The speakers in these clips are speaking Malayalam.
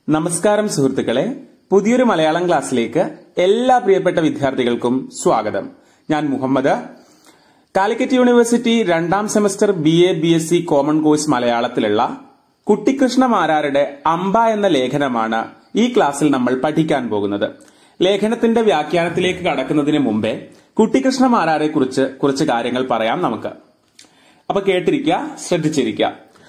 നമസ്കാരം സുഹൃത്തുക്കളെ പുതിയൊരു മലയാളം ക്ലാസ്സിലേക്ക് എല്ലാ പ്രിയപ്പെട്ട വിദ്യാർത്ഥികൾക്കും സ്വാഗതം ഞാൻ മുഹമ്മദ് കാലിക്കറ്റ് യൂണിവേഴ്സിറ്റി രണ്ടാം semester B A B S C common course മലയാളത്തിലുള്ള കുട്ടിക്കൃഷ്ണ മാരാരുടെ അമ്പ എന്ന ലേഖനമാണ് ഈ ക്ലാസ്സിൽ നമ്മൾ പഠിക്കാൻ പോകുന്നത് ലേഖനത്തിന്റെ വ്യാഖ്യാനത്തിലേക്ക് കടക്കുന്നതിന് മുമ്പേ കുട്ടിക്കൃഷ്ണ മാരാരെ കുറിച്ച് കുറച്ച് കാര്യങ്ങൾ പറയാം നമുക്ക് അപ്പൊ കേട്ടിരിക്കുക ശ്രദ്ധിച്ചിരിക്കുക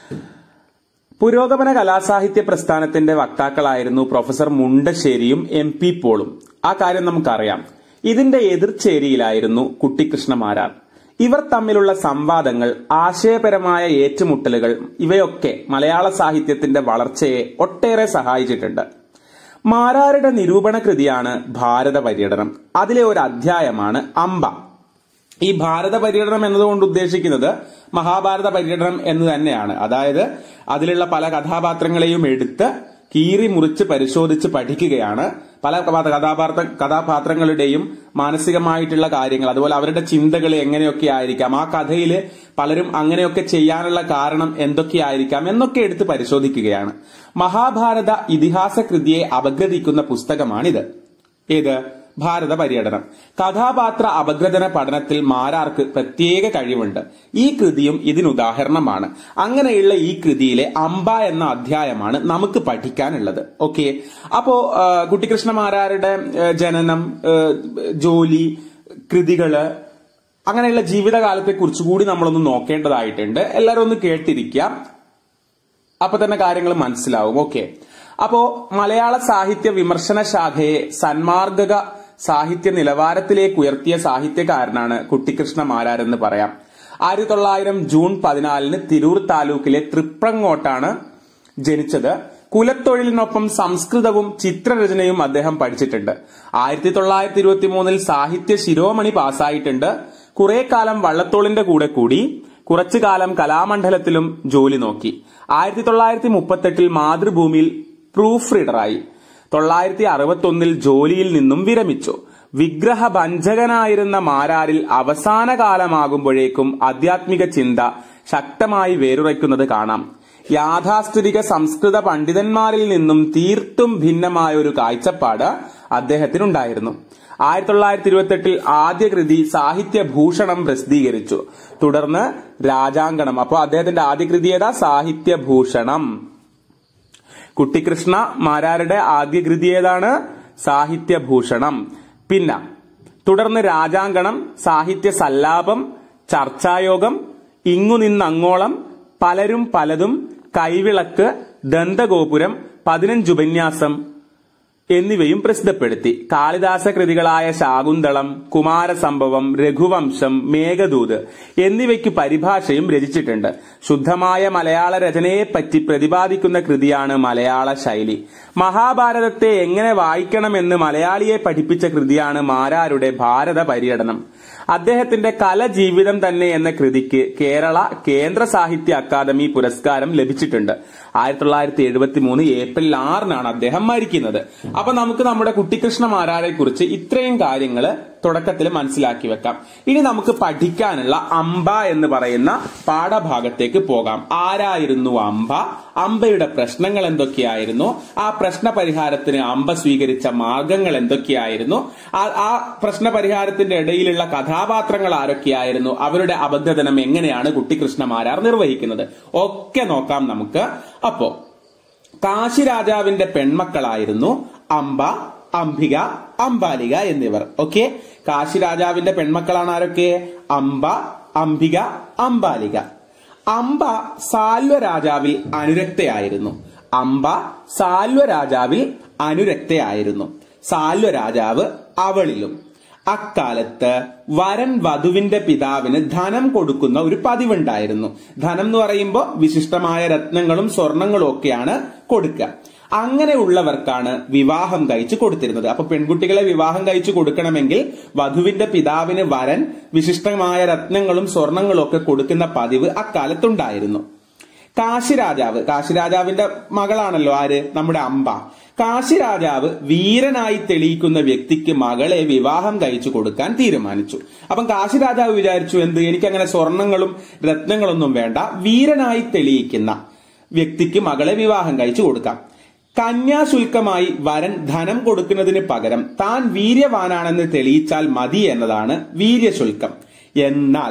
പുരോഗമന കലാസാഹിത്യ പ്രസ്ഥാനത്തിന്റെ വക്താക്കളായിരുന്നു പ്രൊഫസർ മുണ്ടശ്ശേരിയും എം പി പോളും ആ കാര്യം നമുക്കറിയാം ഇതിന്റെ എതിർചേരിയിലായിരുന്നു കുട്ടിക്കൃഷ്ണമാരാർ ഇവർ തമ്മിലുള്ള സംവാദങ്ങൾ ആശയപരമായ ഏറ്റുമുട്ടലുകൾ ഇവയൊക്കെ മലയാള സാഹിത്യത്തിന്റെ വളർച്ചയെ ഒട്ടേറെ സഹായിച്ചിട്ടുണ്ട് മാരാരുടെ നിരൂപണ കൃതിയാണ് ഭാരത പര്യടനം അതിലെ ഒരു അധ്യായമാണ് അമ്പ ഈ ഭാരത പര്യടനം എന്നതുകൊണ്ട് ഉദ്ദേശിക്കുന്നത് മഹാഭാരത പര്യടനം എന്ന് തന്നെയാണ് അതായത് അതിലുള്ള പല കഥാപാത്രങ്ങളെയും എടുത്ത് കീറി മുറിച്ച് പരിശോധിച്ച് പഠിക്കുകയാണ് പല കഥാപാത്ര കഥാപാത്രങ്ങളുടെയും മാനസികമായിട്ടുള്ള കാര്യങ്ങൾ അതുപോലെ അവരുടെ ചിന്തകൾ എങ്ങനെയൊക്കെ ആയിരിക്കാം ആ കഥയിൽ പലരും അങ്ങനെയൊക്കെ ചെയ്യാനുള്ള കാരണം എന്തൊക്കെയായിരിക്കാം എന്നൊക്കെ എടുത്ത് പരിശോധിക്കുകയാണ് മഹാഭാരത ഇതിഹാസ കൃതിയെ അപഗ്രഥിക്കുന്ന പുസ്തകമാണിത് ഏത് ഭാരത പര്യടനം കഥാപാത്ര അപഗ്രഥന പഠനത്തിൽ മാരാർക്ക് പ്രത്യേക കഴിവുണ്ട് ഈ കൃതിയും ഇതിനുദാഹരണമാണ് അങ്ങനെയുള്ള ഈ കൃതിയിലെ അമ്പ എന്ന അധ്യായമാണ് നമുക്ക് പഠിക്കാനുള്ളത് ഓക്കെ അപ്പോ കുട്ടിക്കൃഷ്ണ മാരാരുടെ ജനനം ജോലി കൃതികള് അങ്ങനെയുള്ള ജീവിതകാലത്തെ കുറിച്ചുകൂടി നമ്മളൊന്ന് നോക്കേണ്ടതായിട്ടുണ്ട് എല്ലാവരും ഒന്ന് കേട്ടിരിക്കാം അപ്പൊ തന്നെ കാര്യങ്ങൾ മനസ്സിലാവും ഓക്കെ അപ്പോ മലയാള സാഹിത്യ വിമർശന ശാഖയെ സന്മാർഗക സാഹിത്യ നിലവാരത്തിലേക്ക് ഉയർത്തിയ സാഹിത്യകാരനാണ് കുട്ടിക്കൃഷ്ണ മാരാരെന്ന് പറയാം ആയിരത്തി തൊള്ളായിരം ജൂൺ പതിനാലിന് തിരൂർ താലൂക്കിലെ തൃപ്രങ്ങോട്ടാണ് ജനിച്ചത് കുലത്തൊഴിലിനൊപ്പം സംസ്കൃതവും ചിത്രരചനയും അദ്ദേഹം പഠിച്ചിട്ടുണ്ട് ആയിരത്തി തൊള്ളായിരത്തി ഇരുപത്തി മൂന്നിൽ സാഹിത്യ ശിരോമണി പാസ്സായിട്ടുണ്ട് കുറെ കാലം വള്ളത്തോളിന്റെ കൂടെ കൂടി കുറച്ചു കാലം കലാമണ്ഡലത്തിലും ജോലി നോക്കി ആയിരത്തി തൊള്ളായിരത്തി മുപ്പത്തെട്ടിൽ മാതൃഭൂമിയിൽ പ്രൂഫ് റീഡറായി തൊള്ളായിരത്തി അറുപത്തൊന്നിൽ ജോലിയിൽ നിന്നും വിരമിച്ചു വിഗ്രഹഭഞ്ജകനായിരുന്ന മാരാരിൽ അവസാന കാലമാകുമ്പോഴേക്കും ആധ്യാത്മിക ചിന്ത ശക്തമായി വേരുറയ്ക്കുന്നത് കാണാം യാഥാസ്ഥിതിക സംസ്കൃത പണ്ഡിതന്മാരിൽ നിന്നും തീർത്തും ഭിന്നമായ ഒരു കാഴ്ചപ്പാട് അദ്ദേഹത്തിനുണ്ടായിരുന്നു ആയിരത്തി തൊള്ളായിരത്തി ഇരുപത്തെട്ടിൽ ആദ്യ കൃതി സാഹിത്യഭൂഷണം പ്രസിദ്ധീകരിച്ചു തുടർന്ന് രാജാങ്കണം അപ്പോൾ അദ്ദേഹത്തിന്റെ ആദ്യ കൃതി ഏതാ സാഹിത്യഭൂഷണം കുട്ടിക്കൃഷ്ണ മാരാരുടെ ആദ്യ കൃതി ഏതാണ് സാഹിത്യഭൂഷണം പിന്നെ തുടർന്ന് രാജാങ്കണം സാഹിത്യ സല്ലാപം ചർച്ചായോഗം ഇങ്ങു നിന്നങ്ങോളം പലരും പലതും കൈവിളക്ക് ദന്തഗോപുരം പതിനഞ്ചുപന്യാസം എന്നിവയും പ്രസിദ്ധപ്പെടുത്തി കാളിദാസ കൃതികളായ ശാകുന്തളം കുമാരസംഭവം രഘുവംശം മേഘദൂത് എന്നിവയ്ക്ക് പരിഭാഷയും രചിച്ചിട്ടുണ്ട് ശുദ്ധമായ മലയാള രചനയെപ്പറ്റി പ്രതിപാദിക്കുന്ന കൃതിയാണ് മലയാള ശൈലി മഹാഭാരതത്തെ എങ്ങനെ വായിക്കണമെന്ന് മലയാളിയെ പഠിപ്പിച്ച കൃതിയാണ് മാരാരുടെ ഭാരത പര്യടനം അദ്ദേഹത്തിന്റെ കല ജീവിതം തന്നെ എന്ന കൃതിക്ക് കേരള കേന്ദ്ര സാഹിത്യ അക്കാദമി പുരസ്കാരം ലഭിച്ചിട്ടുണ്ട് ആയിരത്തി തൊള്ളായിരത്തി എഴുപത്തി മൂന്ന് ഏപ്രിൽ ആറിനാണ് അദ്ദേഹം മരിക്കുന്നത് അപ്പൊ നമുക്ക് നമ്മുടെ കുട്ടിക്കൃഷ്ണ മാരാരെ കുറിച്ച് ഇത്രയും കാര്യങ്ങൾ തുടക്കത്തിൽ മനസ്സിലാക്കി വെക്കാം ഇനി നമുക്ക് പഠിക്കാനുള്ള അമ്പ എന്ന് പറയുന്ന പാഠഭാഗത്തേക്ക് പോകാം ആരായിരുന്നു അമ്പ അമ്പയുടെ പ്രശ്നങ്ങൾ എന്തൊക്കെയായിരുന്നു ആ പ്രശ്ന പരിഹാരത്തിന് അമ്പ സ്വീകരിച്ച മാർഗങ്ങൾ എന്തൊക്കെയായിരുന്നു ആ പ്രശ്ന പരിഹാരത്തിന്റെ ഇടയിലുള്ള കഥാപാത്രങ്ങൾ ആരൊക്കെയായിരുന്നു അവരുടെ അബദ്ധനം എങ്ങനെയാണ് കുട്ടിക്കൃഷ്ണമാരാർ നിർവഹിക്കുന്നത് ഒക്കെ നോക്കാം നമുക്ക് അപ്പോ കാശി രാജാവിന്റെ പെൺമക്കളായിരുന്നു അമ്പ അംബിക അംബാലിക എന്നിവർ ഓക്കെ കാശി രാജാവിന്റെ പെൺമക്കളാണ് ആരൊക്കെ അംബ അംബിക അംബാലിക അംബ സാൽവ രാജാവിൽ അനുരക്തയായിരുന്നു അംബ സാൽവ രാജാവിൽ അനുരക്തയായിരുന്നു സാൽവ രാജാവ് അവളിലും അക്കാലത്ത് വരൻ വധുവിന്റെ പിതാവിന് ധനം കൊടുക്കുന്ന ഒരു പതിവുണ്ടായിരുന്നു ധനം എന്ന് പറയുമ്പോൾ വിശിഷ്ടമായ രത്നങ്ങളും സ്വർണങ്ങളും ഒക്കെയാണ് കൊടുക്കുക അങ്ങനെയുള്ളവർക്കാണ് വിവാഹം കഴിച്ചു കൊടുത്തിരുന്നത് അപ്പൊ പെൺകുട്ടികളെ വിവാഹം കഴിച്ചു കൊടുക്കണമെങ്കിൽ വധുവിന്റെ പിതാവിന് വരൻ വിശിഷ്ടമായ രത്നങ്ങളും സ്വർണങ്ങളും ഒക്കെ കൊടുക്കുന്ന പതിവ് അക്കാലത്തുണ്ടായിരുന്നു കാശിരാജാവ് കാശിരാജാവിന്റെ മകളാണല്ലോ ആര് നമ്മുടെ അമ്പ കാശിരാജാവ് വീരനായി തെളിയിക്കുന്ന വ്യക്തിക്ക് മകളെ വിവാഹം കഴിച്ചു കൊടുക്കാൻ തീരുമാനിച്ചു അപ്പം കാശിരാജാവ് വിചാരിച്ചു എന്ത് എനിക്കങ്ങനെ സ്വർണങ്ങളും രത്നങ്ങളൊന്നും വേണ്ട വീരനായി തെളിയിക്കുന്ന വ്യക്തിക്ക് മകളെ വിവാഹം കഴിച്ചു കൊടുക്കാം കന്യാശുൽക്കമായി വരൻ ധനം കൊടുക്കുന്നതിന് പകരം താൻ വീര്യവാനാണെന്ന് തെളിയിച്ചാൽ മതി എന്നതാണ് വീര്യശുൽക്കം എന്നാൽ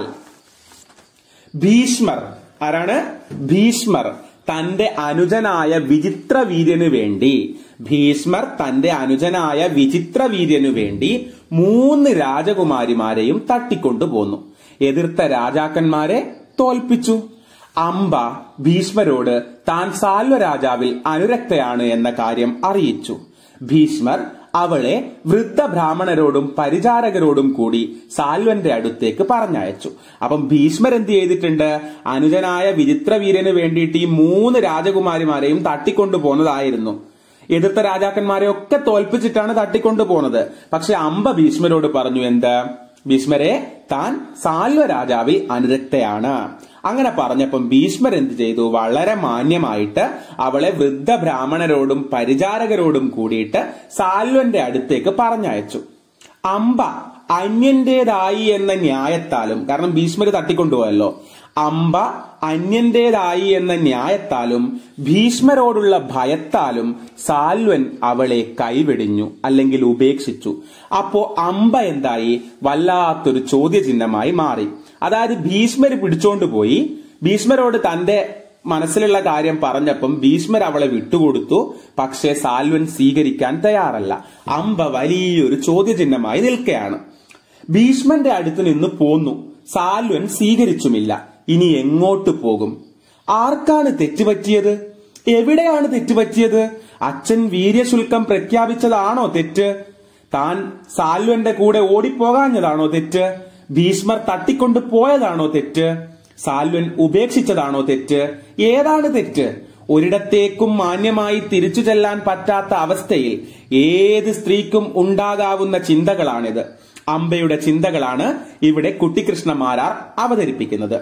ഭീഷ്മർ ആരാണ് ഭീഷ്മർ തന്റെ അനുജനായ വിചിത്രവീര്യനു വേണ്ടി ഭീഷ്മർ തന്റെ അനുജനായ വിചിത്രവീര്യനു വേണ്ടി മൂന്ന് രാജകുമാരിമാരെയും തട്ടിക്കൊണ്ടുപോന്നു എതിർത്ത രാജാക്കന്മാരെ തോൽപ്പിച്ചു അംബ ഭീഷ്മരോട് താൻ സാൽവ രാജാവിൽ അനുരക്തയാണ് എന്ന കാര്യം അറിയിച്ചു ഭീഷ്മർ അവളെ വൃദ്ധ ബ്രാഹ്മണരോടും പരിചാരകരോടും കൂടി സാൽവന്റെ അടുത്തേക്ക് പറഞ്ഞയച്ചു അപ്പം ഭീഷ്മർ എന്ത് ചെയ്തിട്ടുണ്ട് അനുജനായ വിചിത്രവീരന് വേണ്ടിയിട്ട് ഈ മൂന്ന് രാജകുമാരിമാരെയും തട്ടിക്കൊണ്ടു പോന്നതായിരുന്നു എതിർത്ത രാജാക്കന്മാരെ ഒക്കെ തോൽപ്പിച്ചിട്ടാണ് തട്ടിക്കൊണ്ടു പോന്നത് പക്ഷെ അമ്പ ഭീഷ്മരോട് പറഞ്ഞു എന്ത് ഭീഷ്മരെ താൻ സാൽവ രാജാവിൽ അനുരക്തയാണ് അങ്ങനെ പറഞ്ഞപ്പം ഭീഷ്മർ എന്ത് ചെയ്തു വളരെ മാന്യമായിട്ട് അവളെ വൃദ്ധ ബ്രാഹ്മണരോടും പരിചാരകരോടും കൂടിയിട്ട് സാൽവന്റെ അടുത്തേക്ക് പറഞ്ഞയച്ചു അമ്പ അന്യന്റേതായി എന്ന ന്യായത്താലും കാരണം ഭീഷ്മര് തട്ടിക്കൊണ്ടുപോയല്ലോ അമ്പ അന്യന്റേതായി എന്ന ന്യായത്താലും ഭീഷ്മരോടുള്ള ഭയത്താലും സാൽവൻ അവളെ കൈവെടിഞ്ഞു അല്ലെങ്കിൽ ഉപേക്ഷിച്ചു അപ്പോ അമ്പ എന്തായി വല്ലാത്തൊരു ചോദ്യചിഹ്നമായി മാറി അതായത് ഭീഷ്മര് പിടിച്ചോണ്ട് പോയി ഭീഷ്മരോട് തന്റെ മനസ്സിലുള്ള കാര്യം പറഞ്ഞപ്പം ഭീഷ്മർ അവളെ വിട്ടുകൊടുത്തു പക്ഷേ സാൽവൻ സ്വീകരിക്കാൻ തയ്യാറല്ല അമ്പ വലിയൊരു ചോദ്യചിഹ്നമായി നിൽക്കുകയാണ് ഭീഷ്മന്റെ അടുത്ത് നിന്ന് പോന്നു സാൽവൻ സ്വീകരിച്ചുമില്ല ഇനി എങ്ങോട്ട് പോകും ആർക്കാണ് തെറ്റുപറ്റിയത് എവിടെയാണ് തെറ്റുപറ്റിയത് അച്ഛൻ വീര്യശുൽക്കം പ്രഖ്യാപിച്ചതാണോ തെറ്റ് താൻ സാൽവന്റെ കൂടെ ഓടിപ്പോകാഞ്ഞതാണോ തെറ്റ് ഭീഷ്മർ തട്ടിക്കൊണ്ട് പോയതാണോ തെറ്റ് സാൽവൻ ഉപേക്ഷിച്ചതാണോ തെറ്റ് ഏതാണ് തെറ്റ് ഒരിടത്തേക്കും മാന്യമായി തിരിച്ചു ചെല്ലാൻ പറ്റാത്ത അവസ്ഥയിൽ ഏത് സ്ത്രീക്കും ഉണ്ടാകാവുന്ന ചിന്തകളാണിത് അമ്പയുടെ ചിന്തകളാണ് ഇവിടെ കുട്ടിക്കൃഷ്ണമാരാർ അവതരിപ്പിക്കുന്നത്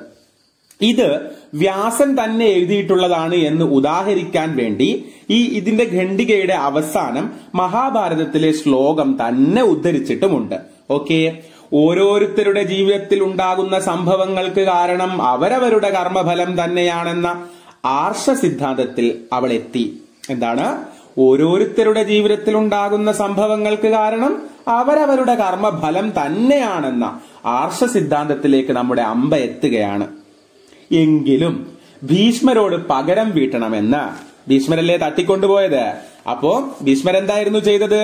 ഇത് വ്യാസൻ തന്നെ എഴുതിയിട്ടുള്ളതാണ് എന്ന് ഉദാഹരിക്കാൻ വേണ്ടി ഈ ഇതിന്റെ ഖണ്ഡികയുടെ അവസാനം മഹാഭാരതത്തിലെ ശ്ലോകം തന്നെ ഉദ്ധരിച്ചിട്ടുമുണ്ട് ഓക്കെ ഓരോരുത്തരുടെ ജീവിതത്തിൽ ഉണ്ടാകുന്ന സംഭവങ്ങൾക്ക് കാരണം അവരവരുടെ കർമ്മഫലം തന്നെയാണെന്ന ആർഷ സിദ്ധാന്തത്തിൽ അവൾ എത്തി എന്താണ് ഓരോരുത്തരുടെ ജീവിതത്തിൽ ഉണ്ടാകുന്ന സംഭവങ്ങൾക്ക് കാരണം അവരവരുടെ കർമ്മഫലം തന്നെയാണെന്ന ആർഷ സിദ്ധാന്തത്തിലേക്ക് നമ്മുടെ അമ്പ എത്തുകയാണ് എങ്കിലും ഭീഷ്മരോട് പകരം വീട്ടണമെന്ന് ഭീഷ്മരല്ലേ തട്ടിക്കൊണ്ടുപോയത് അപ്പോ ഭീഷ്മർ എന്തായിരുന്നു ചെയ്തത്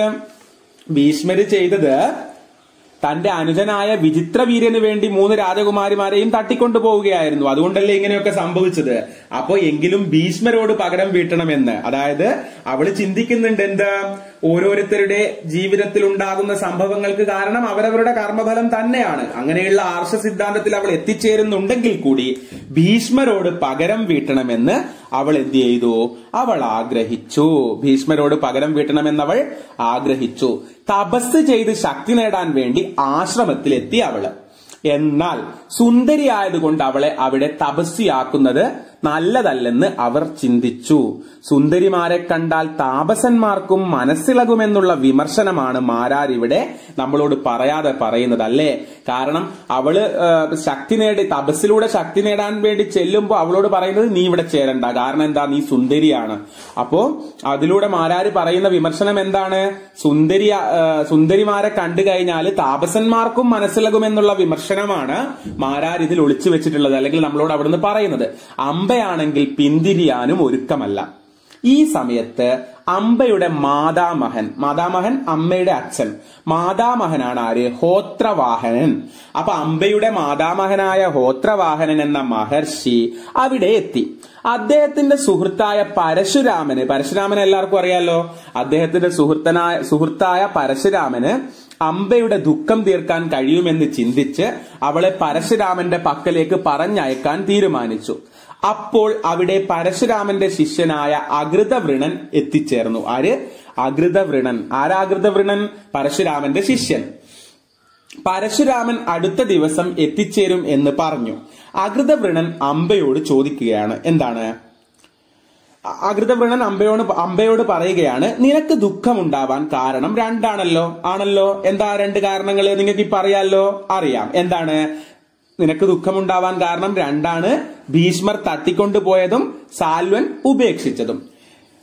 ഭീഷ്മര് ചെയ്തത് തന്റെ അനുജനായ വിചിത്രവീര്യന് വേണ്ടി മൂന്ന് രാജകുമാരിമാരെയും തട്ടിക്കൊണ്ടു പോവുകയായിരുന്നു അതുകൊണ്ടല്ലേ ഇങ്ങനെയൊക്കെ സംഭവിച്ചത് അപ്പോ എങ്കിലും ഭീഷ്മരോട് പകരം വീട്ടണമെന്ന് അതായത് അവള് ചിന്തിക്കുന്നുണ്ട് എന്ത് ഓരോരുത്തരുടെ ജീവിതത്തിൽ ഉണ്ടാകുന്ന സംഭവങ്ങൾക്ക് കാരണം അവരവരുടെ കർമ്മഫലം തന്നെയാണ് അങ്ങനെയുള്ള ആർഷ സിദ്ധാന്തത്തിൽ അവൾ എത്തിച്ചേരുന്നുണ്ടെങ്കിൽ കൂടി ഭീഷ്മരോട് പകരം വീട്ടണമെന്ന് അവൾ എന്ത് ചെയ്തു അവൾ ആഗ്രഹിച്ചു ഭീഷ്മരോട് പകരം വീട്ടണമെന്ന് അവൾ ആഗ്രഹിച്ചു തപസ് ചെയ്ത് ശക്തി നേടാൻ വേണ്ടി ആശ്രമത്തിലെത്തി അവള് എന്നാൽ സുന്ദരിയായതുകൊണ്ട് അവളെ അവിടെ തപസ്വിയാക്കുന്നത് നല്ലതല്ലെന്ന് അവർ ചിന്തിച്ചു സുന്ദരിമാരെ കണ്ടാൽ താപസന്മാർക്കും മനസ്സിളകുമെന്നുള്ള വിമർശനമാണ് മാരാർ ഇവിടെ നമ്മളോട് പറയാതെ പറയുന്നത് അല്ലേ കാരണം അവള് ആ, ശക്തി നേടി തപസ്സിലൂടെ ശക്തി നേടാൻ വേണ്ടി ചെല്ലുമ്പോൾ അവളോട് പറയുന്നത് നീ ഇവിടെ ചേരണ്ട കാരണം എന്താ നീ സുന്ദരിയാണ് അപ്പോ അതിലൂടെ മാരാര് പറയുന്ന വിമർശനം എന്താണ് സുന്ദരി ആ, സുന്ദരിമാരെ കണ്ടു കഴിഞ്ഞാൽ താപസന്മാർക്കും മനസ്സിലാകുമെന്നുള്ള വിമർശനമാണ് മാരാർ ഇതിൽ ഒളിച്ചു വെച്ചിട്ടുള്ളത് അല്ലെങ്കിൽ നമ്മളോട് അവിടുന്ന് പറയുന്നത് അമ്പയാണെങ്കിൽ പിന്തിരിയാനും ഒരുക്കമല്ല ഈ സമയത്ത് അമ്പയുടെ മാതാമഹൻ മാതാമഹൻ അമ്മയുടെ അച്ഛൻ മാതാമഹനാണ് ആര് ഹോത്രവാഹനൻ അപ്പൊ അമ്പയുടെ മാതാമഹനായ ഹോത്രവാഹനൻ എന്ന മഹർഷി അവിടെ എത്തി അദ്ദേഹത്തിന്റെ സുഹൃത്തായ പരശുരാമന് പരശുരാമൻ എല്ലാവർക്കും അറിയാലോ അദ്ദേഹത്തിന്റെ സുഹൃത്തനായ സുഹൃത്തായ പരശുരാമന് അമ്പയുടെ ദുഃഖം തീർക്കാൻ കഴിയുമെന്ന് ചിന്തിച്ച് അവളെ പരശുരാമന്റെ പക്കലേക്ക് പറഞ്ഞയക്കാൻ തീരുമാനിച്ചു അപ്പോൾ അവിടെ പരശുരാമന്റെ ശിഷ്യനായ അകൃതവൃണൻ എത്തിച്ചേർന്നു ആര് അകൃതവൃണൻ ആരാകൃതവൃണൻ പരശുരാമന്റെ ശിഷ്യൻ പരശുരാമൻ അടുത്ത ദിവസം എത്തിച്ചേരും എന്ന് പറഞ്ഞു അകൃതവൃണൻ അമ്പയോട് ചോദിക്കുകയാണ് എന്താണ് അകൃതവൃണൻ അമ്പയോട് അമ്പയോട് പറയുകയാണ് നിനക്ക് ദുഃഖമുണ്ടാവാൻ കാരണം രണ്ടാണല്ലോ ആണല്ലോ എന്താ രണ്ട് കാരണങ്ങൾ നിങ്ങൾക്ക് ഇപ്പൊ അറിയാലോ അറിയാം എന്താണ് നിനക്ക് ദുഃഖമുണ്ടാവാൻ കാരണം രണ്ടാണ് ഭീഷ്മർ തട്ടിക്കൊണ്ടുപോയതും സാൽവൻ ഉപേക്ഷിച്ചതും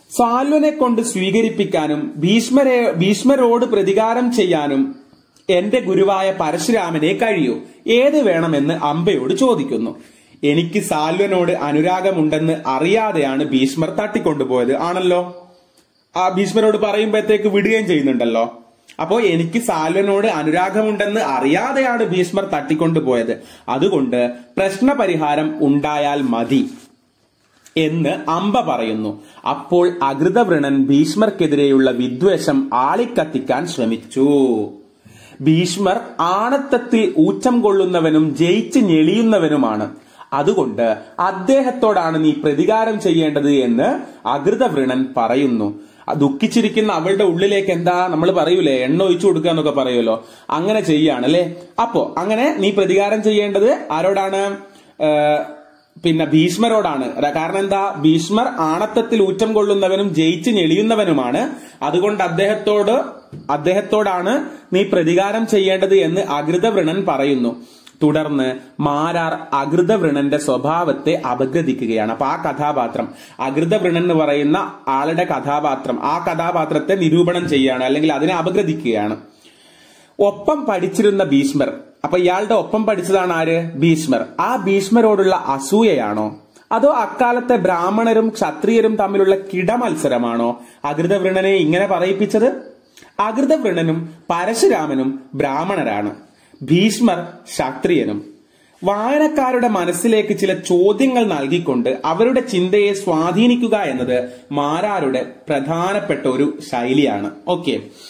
സാൽവനെ കൊണ്ട് സ്വീകരിപ്പിക്കാനും ഭീഷ്മരെ ഭീഷ്മരോട് പ്രതികാരം ചെയ്യാനും എന്റെ ഗുരുവായ പരശുരാമനെ കഴിയൂ ഏത് വേണമെന്ന് അമ്പയോട് ചോദിക്കുന്നു എനിക്ക് സാൽവനോട് അനുരാഗമുണ്ടെന്ന് അറിയാതെയാണ് ഭീഷ്മർ തട്ടിക്കൊണ്ടുപോയത് ആണല്ലോ ആ ഭീഷ്മരോട് പറയുമ്പോഴത്തേക്ക് വിടുകയും ചെയ്യുന്നുണ്ടല്ലോ അപ്പോ എനിക്ക് സാൽവനോട് അനുരാഗമുണ്ടെന്ന് അറിയാതെയാണ് ഭീഷ്മർ തട്ടിക്കൊണ്ടുപോയത് അതുകൊണ്ട് പ്രശ്നപരിഹാരം ഉണ്ടായാൽ മതി എന്ന് അമ്പ പറയുന്നു അപ്പോൾ അകൃതവൃണൻ ഭീഷ്മർക്കെതിരെയുള്ള വിദ്വേഷം ആളിക്കത്തിക്കാൻ ശ്രമിച്ചു ഭീഷ്മർ ആണത്തത്തിൽ ഊച്ചം കൊള്ളുന്നവനും ജയിച്ച് ഞെളിയുന്നവനുമാണ് അതുകൊണ്ട് അദ്ദേഹത്തോടാണ് നീ പ്രതികാരം ചെയ്യേണ്ടത് എന്ന് അകൃതവൃണൻ പറയുന്നു ആ ദുഃഖിച്ചിരിക്കുന്ന അവളുടെ ഉള്ളിലേക്ക് എന്താ നമ്മൾ പറയൂലേ എണ്ണ ഒഴിച്ചു കൊടുക്കുക എന്നൊക്കെ പറയുമല്ലോ അങ്ങനെ ചെയ്യാണ് അല്ലെ അപ്പോ അങ്ങനെ നീ പ്രതികാരം ചെയ്യേണ്ടത് ആരോടാണ് ഏഹ്, പിന്നെ ഭീഷ്മരോടാണ് ര- കാരണം എന്താ ഭീഷ്മർ ആണത്തത്തിൽ ഊറ്റം കൊള്ളുന്നവനും ജയിച്ച് ഞെളിയുന്നവനുമാണ് അതുകൊണ്ട് അദ്ദേഹത്തോട് അദ്ദേഹത്തോടാണ് നീ പ്രതികാരം ചെയ്യേണ്ടത് എന്ന് അകൃതവൃണൻ പറയുന്നു തുടർന്ന് മാരാർ അകൃതവൃണന്റെ സ്വഭാവത്തെ അപഗ്രഥിക്കുകയാണ് അപ്പൊ ആ കഥാപാത്രം അകൃതവൃണൻ എന്ന് പറയുന്ന ആളുടെ കഥാപാത്രം ആ കഥാപാത്രത്തെ നിരൂപണം ചെയ്യുകയാണ് അല്ലെങ്കിൽ അതിനെ അപഗ്രഥിക്കുകയാണ് ഒപ്പം പഠിച്ചിരുന്ന ഭീഷ്മർ അപ്പൊ ഇയാളുടെ ഒപ്പം പഠിച്ചതാണ് ആര് ഭീഷ്മർ ആ ഭീഷ്മരോടുള്ള അസൂയയാണോ അതോ അക്കാലത്തെ ബ്രാഹ്മണരും ക്ഷത്രിയരും തമ്മിലുള്ള കിടമത്സരമാണോ അകൃതവൃണനെ ഇങ്ങനെ പറയിപ്പിച്ചത് അകൃതവൃണനും പരശുരാമനും ബ്രാഹ്മണരാണ് ഭീഷ്മർ ക്ഷത്രിയനും വായനക്കാരുടെ മനസ്സിലേക്ക് ചില ചോദ്യങ്ങൾ നൽകിക്കൊണ്ട് അവരുടെ ചിന്തയെ സ്വാധീനിക്കുക എന്നത് മാരാരുടെ പ്രധാനപ്പെട്ട ഒരു ശൈലിയാണ് ഓക്കെ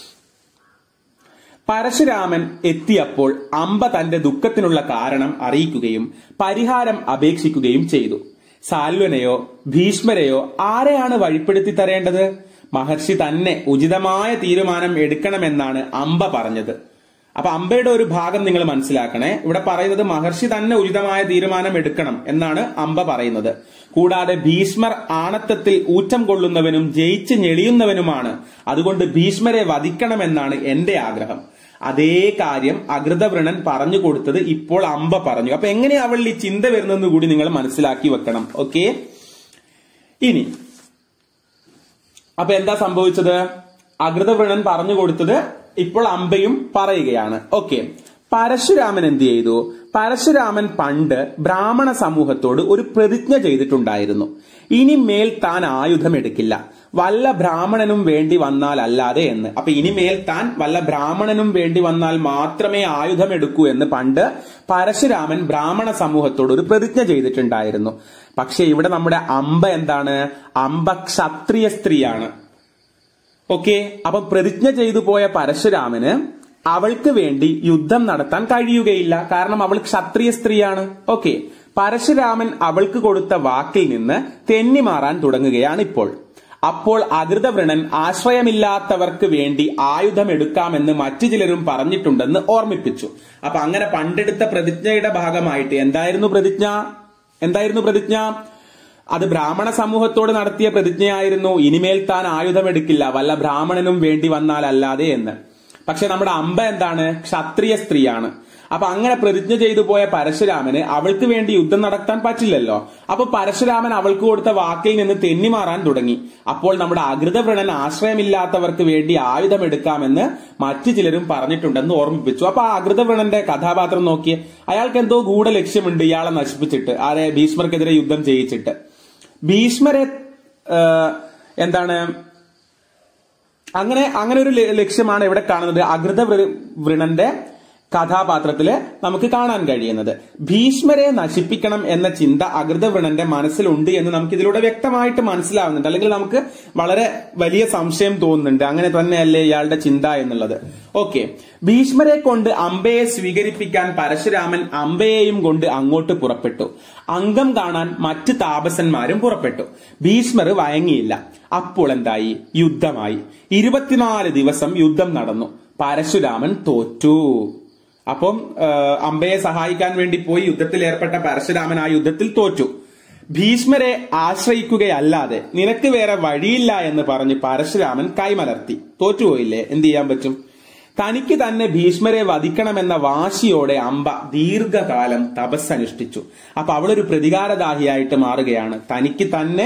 പരശുരാമൻ എത്തിയപ്പോൾ അമ്പ തന്റെ ദുഃഖത്തിനുള്ള കാരണം അറിയിക്കുകയും പരിഹാരം അപേക്ഷിക്കുകയും ചെയ്തു സാൽവനെയോ ഭീഷ്മരെയോ ആരെയാണ് വഴിപ്പെടുത്തി തരേണ്ടത് മഹർഷി തന്നെ ഉചിതമായ തീരുമാനം എടുക്കണമെന്നാണ് അമ്പ പറഞ്ഞത് അപ്പൊ അമ്പയുടെ ഒരു ഭാഗം നിങ്ങൾ മനസ്സിലാക്കണേ ഇവിടെ പറയുന്നത് മഹർഷി തന്നെ ഉചിതമായ തീരുമാനം എടുക്കണം എന്നാണ് അമ്പ പറയുന്നത് കൂടാതെ ഭീഷ്മർ ആണത്തത്തിൽ ഊറ്റം കൊള്ളുന്നവനും ജയിച്ച് ഞെളിയുന്നവനുമാണ് അതുകൊണ്ട് ഭീഷ്മരെ വധിക്കണമെന്നാണ് എന്റെ ആഗ്രഹം അതേ കാര്യം അകൃതവൃണൻ പറഞ്ഞു കൊടുത്തത് ഇപ്പോൾ അമ്പ പറഞ്ഞു അപ്പൊ എങ്ങനെ അവൾ ഈ ചിന്ത വരുന്നെന്ന് കൂടി നിങ്ങൾ മനസ്സിലാക്കി വെക്കണം ഓക്കെ ഇനി അപ്പൊ എന്താ സംഭവിച്ചത് അകൃതവൃണൻ പറഞ്ഞു കൊടുത്തത് ഇപ്പോൾ അമ്പയും പറയുകയാണ് ഓക്കെ പരശുരാമൻ എന്ത് ചെയ്തു പരശുരാമൻ പണ്ട് ബ്രാഹ്മണ സമൂഹത്തോട് ഒരു പ്രതിജ്ഞ ചെയ്തിട്ടുണ്ടായിരുന്നു ഇനിമേൽ താൻ ആയുധം എടുക്കില്ല വല്ല ബ്രാഹ്മണനും വേണ്ടി വന്നാൽ അല്ലാതെ എന്ന് അപ്പൊ ഇനിമേൽ താൻ വല്ല ബ്രാഹ്മണനും വേണ്ടി വന്നാൽ മാത്രമേ ആയുധം എടുക്കൂ എന്ന് പണ്ട് പരശുരാമൻ ബ്രാഹ്മണ സമൂഹത്തോട് ഒരു പ്രതിജ്ഞ ചെയ്തിട്ടുണ്ടായിരുന്നു പക്ഷെ ഇവിടെ നമ്മുടെ അമ്പ എന്താണ് അമ്പ ക്ഷത്രിയ സ്ത്രീയാണ് ഓക്കെ അപ്പൊ പ്രതിജ്ഞ ചെയ്തു പോയ പരശുരാമന് അവൾക്ക് വേണ്ടി യുദ്ധം നടത്താൻ കഴിയുകയില്ല കാരണം അവൾ ക്ഷത്രിയ സ്ത്രീയാണ് ഓക്കെ പരശുരാമൻ അവൾക്ക് കൊടുത്ത വാക്കിൽ നിന്ന് തെന്നിമാറാൻ തുടങ്ങുകയാണ് ഇപ്പോൾ അപ്പോൾ അകൃതവൃണൻ ആശ്രയമില്ലാത്തവർക്ക് വേണ്ടി ആയുധം എടുക്കാമെന്ന് മറ്റു ചിലരും പറഞ്ഞിട്ടുണ്ടെന്ന് ഓർമ്മിപ്പിച്ചു അപ്പൊ അങ്ങനെ പണ്ടെടുത്ത പ്രതിജ്ഞയുടെ ഭാഗമായിട്ട് എന്തായിരുന്നു പ്രതിജ്ഞ എന്തായിരുന്നു പ്രതിജ്ഞ അത് ബ്രാഹ്മണ സമൂഹത്തോട് നടത്തിയ പ്രതിജ്ഞയായിരുന്നു ഇനിമേൽ താൻ ആയുധമെടുക്കില്ല വല്ല ബ്രാഹ്മണനും വേണ്ടി വന്നാൽ അല്ലാതെ എന്ന് പക്ഷെ നമ്മുടെ അമ്പ എന്താണ് ക്ഷത്രിയ സ്ത്രീയാണ് അപ്പൊ അങ്ങനെ പ്രതിജ്ഞ ചെയ്തു പോയ പരശുരാമന് അവൾക്ക് വേണ്ടി യുദ്ധം നടത്താൻ പറ്റില്ലല്ലോ അപ്പൊ പരശുരാമൻ അവൾക്ക് കൊടുത്ത വാക്കിൽ നിന്ന് തെന്നിമാറാൻ തുടങ്ങി അപ്പോൾ നമ്മുടെ അകൃതവ്രണൻ ആശ്രയമില്ലാത്തവർക്ക് വേണ്ടി ആയുധം എടുക്കാമെന്ന് മറ്റു ചിലരും പറഞ്ഞിട്ടുണ്ടെന്ന് ഓർമ്മിപ്പിച്ചു അപ്പൊ ആ അകൃതവ്രണന്റെ കഥാപാത്രം നോക്കി അയാൾക്ക് എന്തോ ഗൂഢ ലക്ഷ്യമുണ്ട് ഇയാളെ നശിപ്പിച്ചിട്ട് ആരെ ഭീഷ്മർക്കെതിരെ യുദ്ധം ചെയ്യിച്ചിട്ട് ഭീഷ്മരെ ആ, എന്താണ് അങ്ങനെ അങ്ങനെ ഒരു ല- ലക്ഷ്യമാണ് ഇവിടെ കാണുന്നത് അകൃത വൃ- വൃണന്റെ കഥാപാത്രത്തില് നമുക്ക് കാണാൻ കഴിയുന്നത് ഭീഷ്മരെ നശിപ്പിക്കണം എന്ന ചിന്ത അകൃതവൃണന്റെ മനസ്സിലുണ്ട് എന്ന് നമുക്ക് ഇതിലൂടെ വ്യക്തമായിട്ട് മനസ്സിലാവുന്നുണ്ട് അല്ലെങ്കിൽ നമുക്ക് വളരെ വലിയ സംശയം തോന്നുന്നുണ്ട് അങ്ങനെ തന്നെയല്ലേ ഇയാളുടെ ചിന്ത എന്നുള്ളത് ഓക്കെ ഭീഷ്മരെ കൊണ്ട് അമ്പയെ സ്വീകരിപ്പിക്കാൻ പരശുരാമൻ അമ്പയെയും കൊണ്ട് അങ്ങോട്ട് പുറപ്പെട്ടു അംഗം കാണാൻ മറ്റ് താപസന്മാരും പുറപ്പെട്ടു ഭീഷ്മർ വഴങ്ങിയില്ല അപ്പോൾ എന്തായി യുദ്ധമായി ഇരുപത്തിനാല് ദിവസം യുദ്ധം നടന്നു പരശുരാമൻ തോറ്റു അപ്പം ആ, അമ്പയെ സഹായിക്കാൻ വേണ്ടി പോയി യുദ്ധത്തിൽ ഏർപ്പെട്ട പരശുരാമൻ ആ യുദ്ധത്തിൽ തോറ്റു ഭീഷ്മരെ ആശ്രയിക്കുകയല്ലാതെ നിനക്ക് വേറെ വഴിയില്ല എന്ന് പറഞ്ഞ് പരശുരാമൻ കൈമലർത്തി തോറ്റുപോയില്ലേ എന്ത് ചെയ്യാൻ പറ്റും തനിക്ക് തന്നെ ഭീഷ്മരെ വധിക്കണമെന്ന വാശിയോടെ അമ്പ ദീർഘകാലം തപസ്സനുഷ്ഠിച്ചു അപ്പൊ അവളൊരു പ്രതികാരദാഹിയായിട്ട് മാറുകയാണ് തനിക്ക് തന്നെ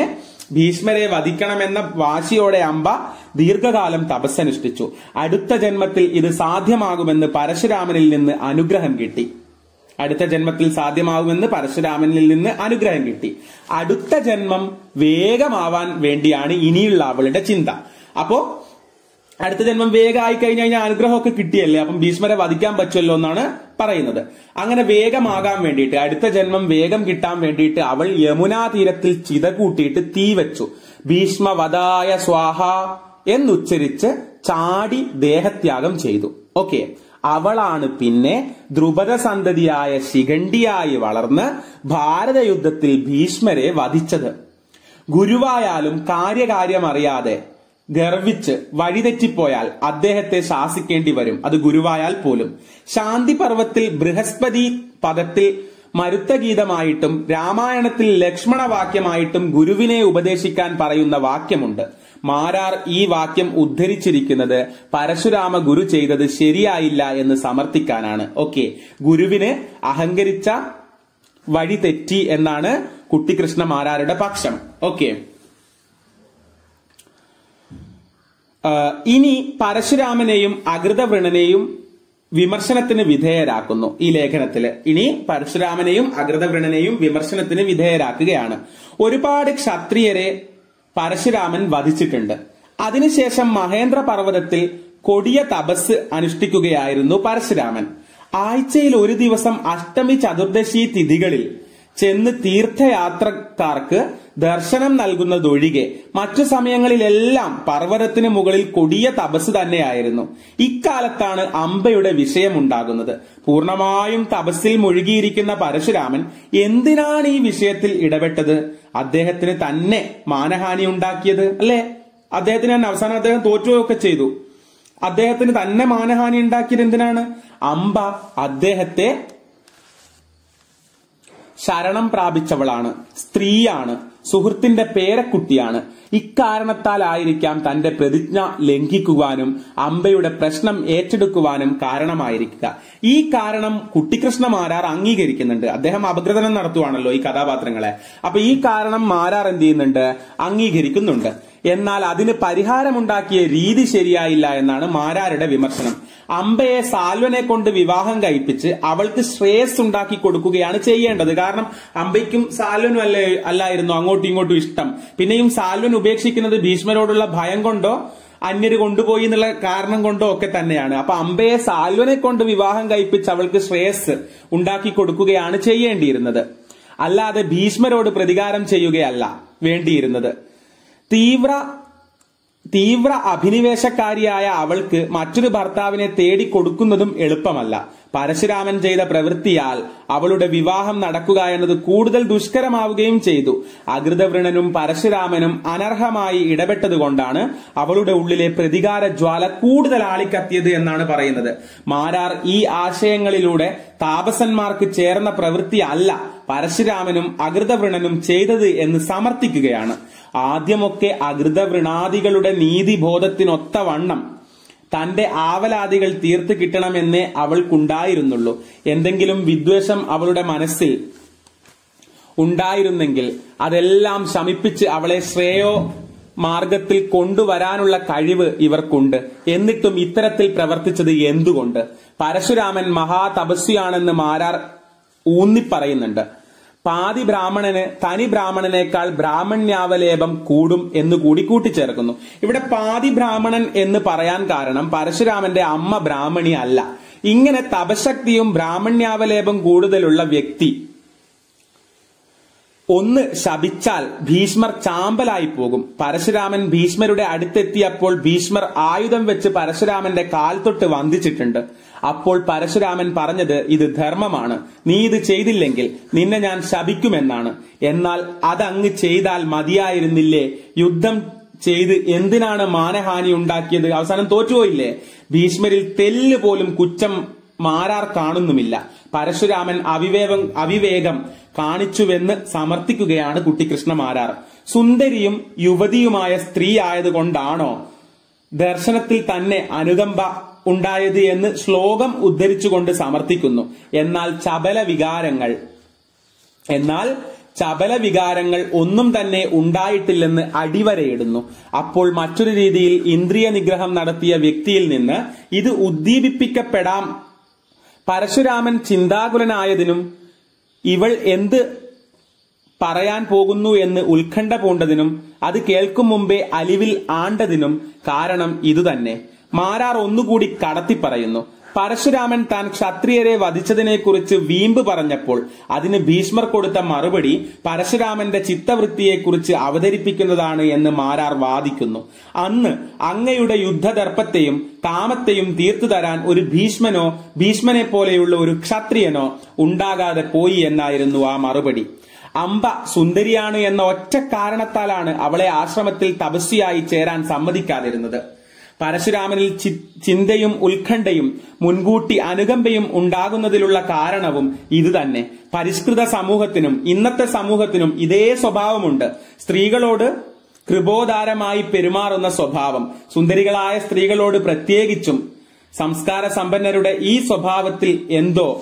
ഭീഷ്മരെ വധിക്കണമെന്ന വാശിയോടെ അംബ ദീർഘകാലം തപസ്സനുഷ്ഠിച്ചു അടുത്ത ജന്മത്തിൽ ഇത് സാധ്യമാകുമെന്ന് പരശുരാമനിൽ നിന്ന് അനുഗ്രഹം കിട്ടി അടുത്ത ജന്മത്തിൽ സാധ്യമാകുമെന്ന് പരശുരാമനിൽ നിന്ന് അനുഗ്രഹം കിട്ടി അടുത്ത ജന്മം വേഗമാവാൻ വേണ്ടിയാണ് ഇനിയുള്ള അവളുടെ ചിന്ത അപ്പോ അടുത്ത ജന്മം വേഗമായി കഴിഞ്ഞു കഴിഞ്ഞാൽ അനുഗ്രഹമൊക്കെ കിട്ടിയല്ലേ അപ്പം ഭീഷ്മരെ വധിക്കാൻ പറ്റുമല്ലോ എന്നാണ് പറയുന്നത് അങ്ങനെ വേഗമാകാൻ വേണ്ടിയിട്ട് അടുത്ത ജന്മം വേഗം കിട്ടാൻ വേണ്ടിയിട്ട് അവൾ യമുനാ തീരത്തിൽ ചിത കൂട്ടിയിട്ട് തീ വെച്ചു ഭീഷ്മ വധായ സ്വാഹ എന്നുച്ചരിച്ച് ചാടി ദേഹത്യാഗം ചെയ്തു ഓക്കെ അവളാണ് പിന്നെ ദ്രുപദ സന്തതിയായ ശിഖണ്ഡിയായി വളർന്ന് ഭാരതയുദ്ധത്തിൽ ഭീഷ്മരെ വധിച്ചത് ഗുരുവായാലും കാര്യകാര്യം അറിയാതെ ഗർവിച്ച് വഴിതെറ്റിപ്പോയാൽ അദ്ദേഹത്തെ ശാസിക്കേണ്ടി വരും അത് ഗുരുവായാൽ പോലും ശാന്തി പർവത്തിൽ ബൃഹസ്പതി പദത്തിൽ മരുത്തഗീതമായിട്ടും രാമായണത്തിൽ ലക്ഷ്മണ വാക്യമായിട്ടും ഗുരുവിനെ ഉപദേശിക്കാൻ പറയുന്ന വാക്യമുണ്ട് മാരാർ ഈ വാക്യം ഉദ്ധരിച്ചിരിക്കുന്നത് പരശുരാമ ഗുരു ചെയ്തത് ശരിയായില്ല എന്ന് സമർത്ഥിക്കാനാണ് ഓക്കെ ഗുരുവിന് അഹങ്കരിച്ച വഴി തെറ്റി എന്നാണ് കുട്ടിക്കൃഷ്ണ മാരാരുടെ പക്ഷം ഓക്കെ ഇനി പരശുരാമനെയും അകൃതവൃണനെയും വിമർശനത്തിന് വിധേയരാക്കുന്നു ഈ ലേഖനത്തില് ഇനി പരശുരാമനെയും അകൃതവൃണനെയും വിമർശനത്തിന് വിധേയരാക്കുകയാണ് ഒരുപാട് ക്ഷത്രിയരെ പരശുരാമൻ വധിച്ചിട്ടുണ്ട് അതിനുശേഷം മഹേന്ദ്ര പർവ്വതത്തിൽ കൊടിയ തപസ് അനുഷ്ഠിക്കുകയായിരുന്നു പരശുരാമൻ ആഴ്ചയിൽ ഒരു ദിവസം അഷ്ടമി ചതുർദശി തിഥികളിൽ ചെന്ന് തീർത്ഥയാത്രക്കാർക്ക് ദർശനം നൽകുന്നതൊഴികെ മറ്റു സമയങ്ങളിലെല്ലാം പർവ്വതത്തിന് മുകളിൽ കൊടിയ തപസ് തന്നെയായിരുന്നു ഇക്കാലത്താണ് അമ്പയുടെ വിഷയമുണ്ടാകുന്നത് പൂർണമായും തപസ്സിൽ മുഴുകിയിരിക്കുന്ന പരശുരാമൻ എന്തിനാണ് ഈ വിഷയത്തിൽ ഇടപെട്ടത് അദ്ദേഹത്തിന് തന്നെ മാനഹാനി ഉണ്ടാക്കിയത് അല്ലേ അദ്ദേഹത്തിന് തന്നെ അവസാനം അദ്ദേഹം തോറ്റുകയൊക്കെ ചെയ്തു അദ്ദേഹത്തിന് തന്നെ മാനഹാനി ഉണ്ടാക്കിയത് എന്തിനാണ് അമ്പ അദ്ദേഹത്തെ ശരണം പ്രാപിച്ചവളാണ് സ്ത്രീയാണ് സുഹൃത്തിന്റെ പേരക്കുട്ടിയാണ് ഇക്കാരണത്താലായിരിക്കാം തന്റെ പ്രതിജ്ഞ ലംഘിക്കുവാനും അമ്പയുടെ പ്രശ്നം ഏറ്റെടുക്കുവാനും കാരണമായിരിക്കുക ഈ കാരണം കുട്ടിക്കൃഷ്ണ മാരാർ അംഗീകരിക്കുന്നുണ്ട് അദ്ദേഹം അപഗ്രഥനം നടത്തുവാണല്ലോ ഈ കഥാപാത്രങ്ങളെ അപ്പൊ ഈ കാരണം മാരാർ എന്ത് ചെയ്യുന്നുണ്ട് അംഗീകരിക്കുന്നുണ്ട് എന്നാൽ അതിന് പരിഹാരമുണ്ടാക്കിയ രീതി ശരിയായില്ല എന്നാണ് മാരാരുടെ വിമർശനം അമ്പയെ സാൽവനെ കൊണ്ട് വിവാഹം കഴിപ്പിച്ച് അവൾക്ക് ശ്രേയസ് ഉണ്ടാക്കി കൊടുക്കുകയാണ് ചെയ്യേണ്ടത് കാരണം അമ്പയ്ക്കും സാൽവനും അല്ലേ അല്ലായിരുന്നു അങ്ങോട്ടും ഇങ്ങോട്ടും ഇഷ്ടം പിന്നെയും സാൽവൻ ഉപേക്ഷിക്കുന്നത് ഭീഷ്മരോടുള്ള ഭയം കൊണ്ടോ അന്യര് കൊണ്ടുപോയി എന്നുള്ള കാരണം കൊണ്ടോ ഒക്കെ തന്നെയാണ് അപ്പൊ അമ്പയെ സാൽവനെ കൊണ്ട് വിവാഹം കഴിപ്പിച്ച് അവൾക്ക് ശ്രേയസ് ഉണ്ടാക്കി കൊടുക്കുകയാണ് ചെയ്യേണ്ടിയിരുന്നത് അല്ലാതെ ഭീഷ്മരോട് പ്രതികാരം ചെയ്യുകയല്ല വേണ്ടിയിരുന്നത് തീവ്ര തീവ്ര അഭിനിവേശക്കാരിയായ അവൾക്ക് മറ്റൊരു ഭർത്താവിനെ തേടി കൊടുക്കുന്നതും എളുപ്പമല്ല പരശുരാമൻ ചെയ്ത പ്രവൃത്തിയാൽ അവളുടെ വിവാഹം നടക്കുക എന്നത് കൂടുതൽ ദുഷ്കരമാവുകയും ചെയ്തു അകൃതവൃണനും പരശുരാമനും അനർഹമായി ഇടപെട്ടതുകൊണ്ടാണ് അവളുടെ ഉള്ളിലെ പ്രതികാര ജ്വാല കൂടുതൽ ആളിക്കത്തിയത് എന്നാണ് പറയുന്നത് മാരാർ ഈ ആശയങ്ങളിലൂടെ താപസന്മാർക്ക് ചേർന്ന പ്രവൃത്തി അല്ല പരശുരാമനും അകൃതവൃണനും ചെയ്തത് എന്ന് സമർത്ഥിക്കുകയാണ് ആദ്യമൊക്കെ അകൃതവൃണാദികളുടെ നീതിബോധത്തിനൊത്ത വണ്ണം തന്റെ ആവലാദികൾ തീർത്ത് കിട്ടണമെന്നേ അവൾക്കുണ്ടായിരുന്നുള്ളൂ എന്തെങ്കിലും വിദ്വേഷം അവളുടെ മനസ്സിൽ ഉണ്ടായിരുന്നെങ്കിൽ അതെല്ലാം ശമിപ്പിച്ച് അവളെ ശ്രേയോ മാർഗത്തിൽ കൊണ്ടുവരാനുള്ള കഴിവ് ഇവർക്കുണ്ട് എന്നിട്ടും ഇത്തരത്തിൽ പ്രവർത്തിച്ചത് എന്തുകൊണ്ട് പരശുരാമൻ മഹാതപസ്വിയാണെന്ന് മാരാർ ഊന്നിപ്പറയുന്നുണ്ട് പാതി ബ്രാഹ്മണന് തനി ബ്രാഹ്മണനേക്കാൾ ബ്രാഹ്മണ്യാവലേപം കൂടും എന്ന് കൂടി കൂട്ടിച്ചേർക്കുന്നു ഇവിടെ പാതി ബ്രാഹ്മണൻ എന്ന് പറയാൻ കാരണം പരശുരാമന്റെ അമ്മ ബ്രാഹ്മണി അല്ല ഇങ്ങനെ തപശക്തിയും ബ്രാഹ്മണ്യാവലേപം കൂടുതലുള്ള വ്യക്തി ഒന്ന് ശപിച്ചാൽ ഭീഷ്മർ ചാമ്പലായി പോകും പരശുരാമൻ ഭീഷ്മരുടെ അടുത്തെത്തിയപ്പോൾ ഭീഷ്മർ ആയുധം വെച്ച് പരശുരാമന്റെ കാൽ തൊട്ട് വന്ദിച്ചിട്ടുണ്ട് അപ്പോൾ പരശുരാമൻ പറഞ്ഞത് ഇത് ധർമ്മമാണ് നീ ഇത് ചെയ്തില്ലെങ്കിൽ നിന്നെ ഞാൻ ശപിക്കുമെന്നാണ് എന്നാൽ അതങ്ങ് ചെയ്താൽ മതിയായിരുന്നില്ലേ യുദ്ധം ചെയ്ത് എന്തിനാണ് മാനഹാനി ഉണ്ടാക്കിയത് അവസാനം തോറ്റുപോയില്ലേ ഭീഷ്മരിൽ തെല്ല് പോലും കുറ്റം മാരാർ കാണുന്നുമില്ല പരശുരാമൻ അവിവേകം അവിവേകം കാണിച്ചുവെന്ന് സമർത്ഥിക്കുകയാണ് കുട്ടിക്കൃഷ്ണ മാരാർ സുന്ദരിയും യുവതിയുമായ സ്ത്രീ ആയതുകൊണ്ടാണോ ദർശനത്തിൽ തന്നെ അനുകമ്പ ഉണ്ടായത് എന്ന് ശ്ലോകം ഉദ്ധരിച്ചുകൊണ്ട് സമർത്ഥിക്കുന്നു എന്നാൽ ചപല വികാരങ്ങൾ എന്നാൽ ചപല വികാരങ്ങൾ ഒന്നും തന്നെ ഉണ്ടായിട്ടില്ലെന്ന് അടിവരയിടുന്നു അപ്പോൾ മറ്റൊരു രീതിയിൽ ഇന്ദ്രിയ നിഗ്രഹം നടത്തിയ വ്യക്തിയിൽ നിന്ന് ഇത് ഉദ്ദീപിപ്പിക്കപ്പെടാം പരശുരാമൻ ചിന്താകുലനായതിനും ഇവൾ എന്ത് പറയാൻ പോകുന്നു എന്ന് ഉത്കണ്ഠ പൂണ്ടതിനും അത് കേൾക്കും മുമ്പേ അലിവിൽ ആണ്ടതിനും കാരണം ഇതുതന്നെ മാരാർ ഒന്നുകൂടി കടത്തി പറയുന്നു പരശുരാമൻ താൻ ക്ഷത്രിയരെ വധിച്ചതിനെക്കുറിച്ച് വീമ്പ് പറഞ്ഞപ്പോൾ അതിന് ഭീഷ്മർ കൊടുത്ത മറുപടി പരശുരാമന്റെ ചിത്തവൃത്തിയെക്കുറിച്ച് അവതരിപ്പിക്കുന്നതാണ് എന്ന് മാരാർ വാദിക്കുന്നു അന്ന് അങ്ങയുടെ യുദ്ധദർപ്പത്തെയും കാമത്തെയും തീർത്തു തരാൻ ഒരു ഭീഷ്മനോ ഭീഷ്മനെ പോലെയുള്ള ഒരു ക്ഷത്രിയനോ ഉണ്ടാകാതെ പോയി എന്നായിരുന്നു ആ മറുപടി അമ്പ സുന്ദരിയാണ് എന്ന ഒറ്റ കാരണത്താലാണ് അവളെ ആശ്രമത്തിൽ തപസ്വിയായി ചേരാൻ സമ്മതിക്കാതിരുന്നത് പരശുരാമനിൽ ചി- ചിന്തയും ഉത്കണ്ഠയും മുൻകൂട്ടി അനുകമ്പയും ഉണ്ടാകുന്നതിലുള്ള കാരണവും ഇതുതന്നെ പരിഷ്കൃത സമൂഹത്തിനും ഇന്നത്തെ സമൂഹത്തിനും ഇതേ സ്വഭാവമുണ്ട് സ്ത്രീകളോട് കൃപോദാരമായി പെരുമാറുന്ന സ്വഭാവം സുന്ദരികളായ സ്ത്രീകളോട് പ്രത്യേകിച്ചും സംസ്കാര സമ്പന്നരുടെ ഈ സ്വഭാവത്തിൽ എന്തോ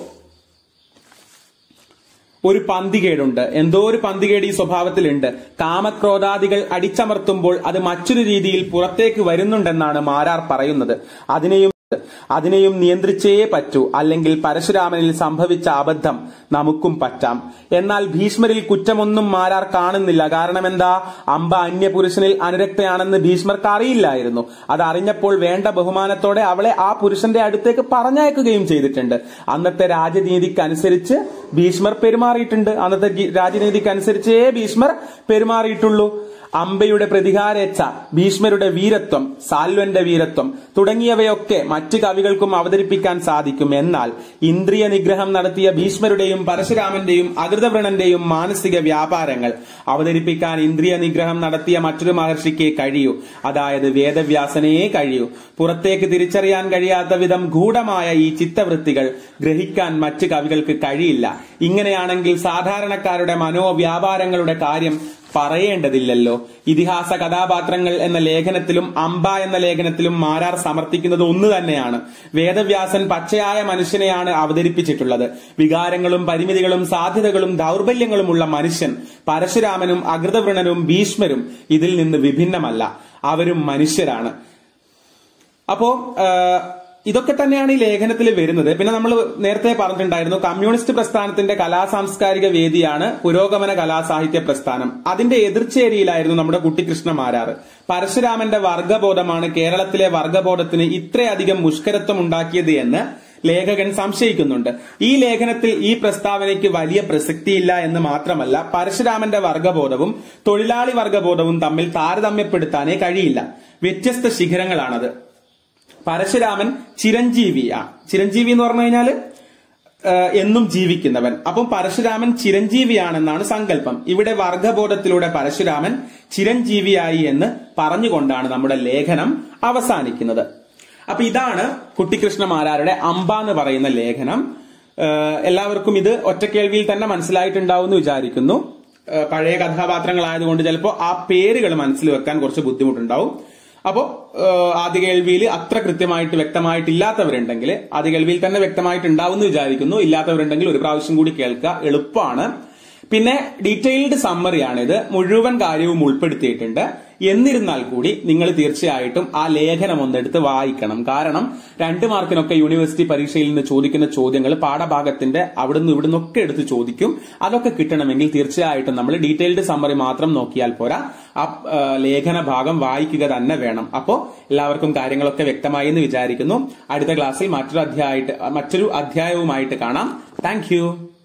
ഒരു പന്തികേടുണ്ട് എന്തോ ഒരു പന്തികേട് ഈ സ്വഭാവത്തിലുണ്ട് കാമക്രോധാദികൾ അടിച്ചമർത്തുമ്പോൾ അത് മറ്റൊരു രീതിയിൽ പുറത്തേക്ക് വരുന്നുണ്ടെന്നാണ് മാരാർ പറയുന്നത് അതിനെയും അതിനെയും നിയന്ത്രിച്ചേ പറ്റൂ അല്ലെങ്കിൽ പരശുരാമനിൽ സംഭവിച്ച അബദ്ധം നമുക്കും പറ്റാം എന്നാൽ ഭീഷ്മരിൽ കുറ്റമൊന്നും മാരാർ കാണുന്നില്ല കാരണം എന്താ അമ്പ അന്യപുരുഷനിൽ അനുരക്തയാണെന്ന് ഭീഷ്മർക്ക് അറിയില്ലായിരുന്നു അത് അറിഞ്ഞപ്പോൾ വേണ്ട ബഹുമാനത്തോടെ അവളെ ആ പുരുഷന്റെ അടുത്തേക്ക് പറഞ്ഞയക്കുകയും ചെയ്തിട്ടുണ്ട് അന്നത്തെ രാജനീതിക്കനുസരിച്ച് ഭീഷ്മർ പെരുമാറിയിട്ടുണ്ട് അന്നത്തെ ഗി- രാജനീതിക്കനുസരിച്ചേ ഭീഷ്മർ പെരുമാറിയിട്ടുള്ളൂ അമ്പയുടെ പ്രതികാരേച്ഛ ഭീഷ്മരുടെ വീരത്വം സാൽവന്റെ വീരത്വം തുടങ്ങിയവയൊക്കെ മറ്റു കവികൾക്കും അവതരിപ്പിക്കാൻ സാധിക്കും എന്നാൽ ഇന്ദ്രിയ നിഗ്രഹം നടത്തിയ ഭീഷ്മരുടെയും പരശുരാമന്റെയും അകൃതവ്രണന്റെയും മാനസിക വ്യാപാരങ്ങൾ അവതരിപ്പിക്കാൻ ഇന്ദ്രിയ നിഗ്രഹം നടത്തിയ മറ്റൊരു മഹർഷിക്ക് കഴിയൂ അതായത് വേദവ്യാസനേ കഴിയൂ പുറത്തേക്ക് തിരിച്ചറിയാൻ കഴിയാത്ത വിധം ഗൂഢമായ ഈ ചിത്തവൃത്തികൾ ഗ്രഹിക്കാൻ മറ്റു കവികൾക്ക് കഴിയില്ല ഇങ്ങനെയാണെങ്കിൽ സാധാരണക്കാരുടെ മനോവ്യാപാരങ്ങളുടെ കാര്യം പറയേണ്ടതില്ലല്ലോ ഇതിഹാസ കഥാപാത്രങ്ങൾ എന്ന ലേഖനത്തിലും അമ്പ എന്ന ലേഖനത്തിലും മാരാർ സമർത്ഥിക്കുന്നത് ഒന്ന് തന്നെയാണ് വേദവ്യാസൻ പച്ചയായ മനുഷ്യനെയാണ് അവതരിപ്പിച്ചിട്ടുള്ളത് വികാരങ്ങളും പരിമിതികളും സാധ്യതകളും ദൗർബല്യങ്ങളുമുള്ള മനുഷ്യൻ പരശുരാമനും അകൃതവൃണനും ഭീഷ്മരും ഇതിൽ നിന്ന് വിഭിന്നമല്ല അവരും മനുഷ്യരാണ് അപ്പോ ആ, ഇതൊക്കെ തന്നെയാണ് ഈ ലേഖനത്തിൽ വരുന്നത് പിന്നെ നമ്മൾ നേരത്തെ പറഞ്ഞിട്ടുണ്ടായിരുന്നു കമ്മ്യൂണിസ്റ്റ് പ്രസ്ഥാനത്തിന്റെ കലാസാംസ്കാരിക വേദിയാണ് പുരോഗമന കലാസാഹിത്യ പ്രസ്ഥാനം അതിന്റെ എതിർച്ചേരിയിലായിരുന്നു നമ്മുടെ കുട്ടിക്കൃഷ്ണ മാരാറ് പരശുരാമന്റെ വർഗബോധമാണ് കേരളത്തിലെ വർഗബോധത്തിന് ഇത്രയധികം മുഷ്കരത്വം ഉണ്ടാക്കിയത് എന്ന് ലേഖകൻ സംശയിക്കുന്നുണ്ട് ഈ ലേഖനത്തിൽ ഈ പ്രസ്താവനയ്ക്ക് വലിയ പ്രസക്തിയില്ല എന്ന് മാത്രമല്ല പരശുരാമന്റെ വർഗബോധവും തൊഴിലാളി വർഗബോധവും തമ്മിൽ താരതമ്യപ്പെടുത്താനേ കഴിയില്ല വ്യത്യസ്ത ശിഖരങ്ങളാണത് പരശുരാമൻ ചിരഞ്ജീവിയാ ചിരഞ്ജീവി എന്ന് പറഞ്ഞു കഴിഞ്ഞാല് ഏഹ്, എന്നും ജീവിക്കുന്നവൻ അപ്പം പരശുരാമൻ ചിരഞ്ജീവിയാണെന്നാണ് സങ്കല്പം ഇവിടെ വർഗബോധത്തിലൂടെ പരശുരാമൻ ചിരഞ്ജീവിയായി എന്ന് പറഞ്ഞുകൊണ്ടാണ് നമ്മുടെ ലേഖനം അവസാനിക്കുന്നത് അപ്പൊ ഇതാണ് കുട്ടിക്കൃഷ്ണമാരാരുടെ അമ്പ എന്ന് പറയുന്ന ലേഖനം ഏഹ്, എല്ലാവർക്കും ഇത് ഒറ്റക്കേൾവിയിൽ തന്നെ മനസ്സിലായിട്ടുണ്ടാവും എന്ന് വിചാരിക്കുന്നു ഏഹ്, പഴയ കഥാപാത്രങ്ങളായതുകൊണ്ട് ചിലപ്പോൾ ആ പേരുകൾ മനസ്സിൽ വെക്കാൻ കുറച്ച് ബുദ്ധിമുട്ടുണ്ടാവും അപ്പോ ഏഹ്, ആദ്യ കേൾവിയിൽ അത്ര കൃത്യമായിട്ട് വ്യക്തമായിട്ടില്ലാത്തവരുണ്ടെങ്കിൽ ആദ്യ കേൾവിയിൽ തന്നെ വ്യക്തമായിട്ടുണ്ടാവും എന്ന് വിചാരിക്കുന്നു ഇല്ലാത്തവരുണ്ടെങ്കിൽ ഒരു പ്രാവശ്യം കൂടി കേൾക്കുക എളുപ്പമാണ് പിന്നെ ഡീറ്റെയിൽഡ് സമ്മറിയാണിത് മുഴുവൻ കാര്യവും ഉൾപ്പെടുത്തിയിട്ടുണ്ട് എന്നിരുന്നാൽ കൂടി നിങ്ങൾ തീർച്ചയായിട്ടും ആ ലേഖനം ഒന്നെടുത്ത് വായിക്കണം കാരണം രണ്ട് മാർക്കിനൊക്കെ യൂണിവേഴ്സിറ്റി പരീക്ഷയിൽ നിന്ന് ചോദിക്കുന്ന ചോദ്യങ്ങൾ പാഠഭാഗത്തിന്റെ അവിടുന്ന് ഇവിടുന്ന് ഒക്കെ എടുത്ത് ചോദിക്കും അതൊക്കെ കിട്ടണമെങ്കിൽ തീർച്ചയായിട്ടും നമ്മൾ ഡീറ്റെയിൽഡ് സമ്മറി മാത്രം നോക്കിയാൽ പോരാ ആ ആ, ലേഖന ഭാഗം വായിക്കുക തന്നെ വേണം അപ്പോ എല്ലാവർക്കും കാര്യങ്ങളൊക്കെ വ്യക്തമായി എന്ന് വിചാരിക്കുന്നു അടുത്ത ക്ലാസ്സിൽ മറ്റൊരു അധ്യായമായിട്ട് മറ്റൊരു അധ്യായവുമായിട്ട് കാണാം താങ്ക്